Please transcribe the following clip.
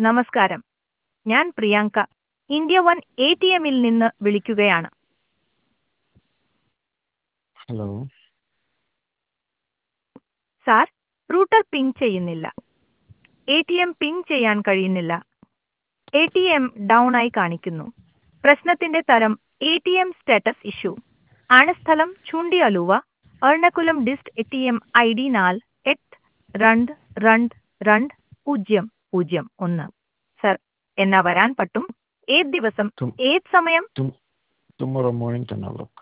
നമസ്കാരം ഞാൻ Priyanka India one A T എമ്മിൽ നിന്ന് വിളിക്കുകയാണ് ഹലോ സാർ റൂട്ടർ പിങ് ചെയ്യുന്നില്ല എ ടി എം പിങ് ചെയ്യാൻ കഴിയുന്നില്ല എ ടി എം ഡൗൺ ആയി കാണിക്കുന്നു പ്രശ്നത്തിന്റെ തരം A T M status issue ആണ് സ്ഥലം ചൂണ്ടിയലുവ Ernakulam dist A T M I D നാൽ എട്ട് രണ്ട് രണ്ട് രണ്ട് പൂജ്യം പൂജ്യം ഒന്ന് സർ എന്നാ വരാൻ പറ്റും ഏത് ദിവസം tum- ഏത് സമയം tum- tomorrow morning 10 o'clock.